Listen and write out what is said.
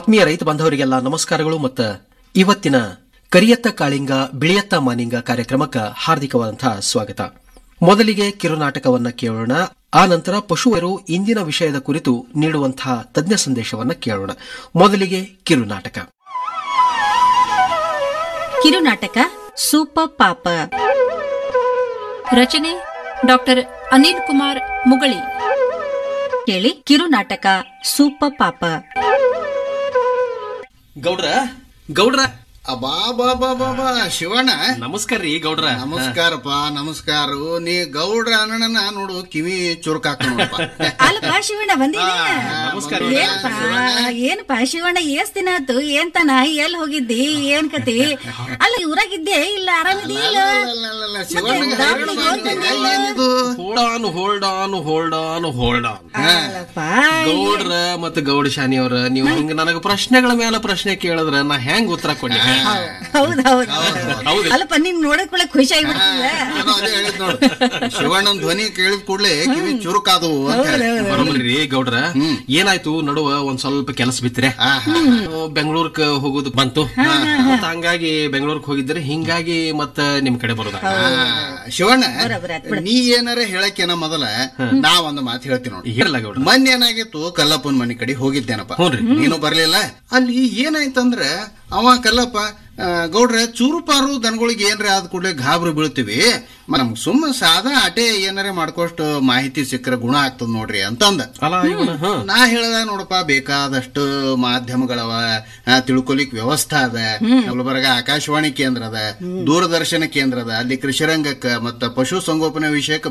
ಆತ್ಮೀಯ ರೈತ ಬಾಂಧವರಿಗೆಲ್ಲ ನಮಸ್ಕಾರಗಳು ಮತ್ತು ಇವತ್ತಿನ ಕರಿಯತ್ತ ಕಾಳಿಂಗ ಬಿಳಿಯತ್ತ ಮಾನಿಂಗ ಕಾರ್ಯಕ್ರಮಕ್ಕೆ ಹಾರ್ದಿಕವಾದಂತಹ ಸ್ವಾಗತ ಮೊದಲಿಗೆ ಕಿರುನಾಟಕವನ್ನ ಕೇಳೋಣ ಆ ನಂತರ ಪಶುವರು ಇಂದಿನ ವಿಷಯದ ಕುರಿತು ನೀಡುವಂತಹ ತಜ್ಞ ಸಂದೇಶವನ್ನ ಕೇಳೋಣ ಮೊದಲಿಗೆ ಕಿರುನಾಟಕ ಕಿರುನಾಟಕ ಸೂಪರ್ ಪಾಪ ರಚನೆ ಡಾಕ್ಟರ್ ಅನಿಲ್ ಕುಮಾರ್ ಮುಗಳಿ ಕೇಳಿ ಕಿರುನಾಟಕ ಸೂಪರ್ ಪಾಪ ಗೌಡ್ರ ಗೌಡ್ರ ಅಬಾ ಬಾ ಬಾ ಬಾ ಬಾ ಶಿವಣ್ಣ ನಮಸ್ಕಾರ ರೀ ಗೌಡ್ರ ನಮಸ್ಕಾರಪ್ಪ ನಮಸ್ಕಾರ ನೀ ಗೌಡ್ರ ಅಣ್ಣನ ನೋಡು ಕಿವಿ ಚುರುಕಾಕ ನೋಡಪ್ಪ ಅಲ್ಲಪ್ಪ ಶಿವಣ್ಣ ಬಂದಿದೆ ನಮಸ್ಕಾರ. ಏನಪ್ಪ ಏನಪ್ಪ ಶಿವಣ್ಣ ಎಷ್ಟ್ ದಿನ ಆತು ಏನ್ ತನ ಎಲ್ ಹೋಗಿದ್ದಿ ಏನ್ ಕತಿ ಅಲ್ಲ ಊರಾಗಿದ್ದೆ ಇಲ್ಲ ಆರಾಮಿದಿ ಇಲ್ಲ ಅಲ್ಲಲ್ಲಲ್ಲ, ಶಿವಣ್ಣಗೆ ಮತ್ತೆ ಹೈರಾಣ ಮಾಡ್ತಿದ್ದೆ, ಏನಿದು hold on hold on hold on hold on ಅಲ್ಲಪ್ಪ ಗೌಡ್ರ ಮತ್ತು ಗೌಡ ಶಾನಿ ಅವ್ರ ನೀವು ಹಿಂಗ ನನಗ ಪ್ರಶ್ನೆಗಳ ಮೇಲೆ ಪ್ರಶ್ನೆ ಕೇಳಿದ್ರ ನಾ ಹೆಂಗ್ ಉತ್ತರ ಕೊಡ್ಲಿ ಹೌದ್ ಹೌದ್ ಹೌದು. ಅಲ್ಲಪ್ಪ ನಿನ್ ನೋಡಕ್ ಕೂಡ ಖುಷಿ ಆಗ್ಬಿಡ್ತದ ನಾನು ಅದೇ ಹೇಳಿದ್ ನೋಡು ಶಿವಣ್ಣನ ಧ್ವನಿ ಕೇಳಿದ ಕೂಡ್ಲೆ ಕಿವಿ ಚುರುಕಾದವು ಅಂತ ಹೇಳಿ. ಬರೋಬ್ರಿ ಗೌಡ್ರ ಏನಾಯ್ತು ನಡುವ ಒಂದ್ ಸ್ವಲ್ಪ ಕೆಲಸ ಬಿತ್ತರೆ ಬೆಂಗಳೂರ್ಕ್ ಹೋಗೋದು ಬಂತು ಮತ್ತ್ ಹಂಗಾಗಿ ಬೆಂಗಳೂರ್ಕ್ ಹೋಗಿದ್ರೆ ಹಿಂಗಾಗಿ ಮತ್ತ ನಿಮ್ ಕಡೆ ಬರೋದ ಆ, ಶಿವಣ್ಣ ಬರೋಬ್ಬರಿ ಆತ್ ಬಿಡು. ನೀ ಏನಾರ ಹೇಳಕ್ಕೇನ ಮೊದಲ ನಾ ಒಂದು ಮಾತು ಹೇಳ್ತೀನಿ ನೋಡಿ ಹೇಳಲ್ಲ ಗೌಡ್ರ ಮೊನ್ನೆ ಏನಾಗಿತ್ತು ಕಲ್ಲಪ್ಪನ ಮನೆ ಕಡೆ ಹೋಗಿದ್ದೇನಪ್ಪ ಹ್ಞೂನ್ರಿ. ನೀನು ಬರ್ಲಿಲ್ಲ ಅಲ್ಲಿ ಏನಾಯ್ತಂದ್ರ ಅವ ಕಲ್ಲಪ್ಪ ಆ, ಗೌಡ್ರೆ ಚೂರುಪಾರು ದನಗಳಿಗೆ ಏನ್ರ ಆದ ಕೂಡಲೇ ಗಾಬರಿ ಬೀಳ್ತೀವಿ ನಮ್ಗ್ ಸುಮ್ಮ ಸಾದಾ ಆಟೆ ಏನಾರ ಮಾಡ್ಕೋಷ್ಟು ಮಾಹಿತಿ ಸಿಕ್ಕರೆ ಗುಣ ಆಗ್ತದ ನೋಡ್ರಿ ಅಂತಂದ ಅಲ್ಲ ಇವನ ಹ ನಾ ಹೇಳ್ದ ನೋಡಪ್ಪ ಬೇಕಾದಷ್ಟು ಮಾಧ್ಯಮಗಳವ ಆ, ತಿಳ್ಕೊಲಿಕ್ ವ್ಯವಸ್ಥೆ ಅದ ಗುಲ್ಬರ್ಗ ಆಕಾಶವಾಣಿ ಕೇಂದ್ರ ಅದ ದೂರದರ್ಶನ ಕೇಂದ್ರ ಅದ ಅಲ್ಲಿ ಕೃಷಿರಂಗಕ್ಕ ಮತ್ತ ಪಶು ಸಂಗೋಪನೆ ವಿಷಯಕ್ಕೆ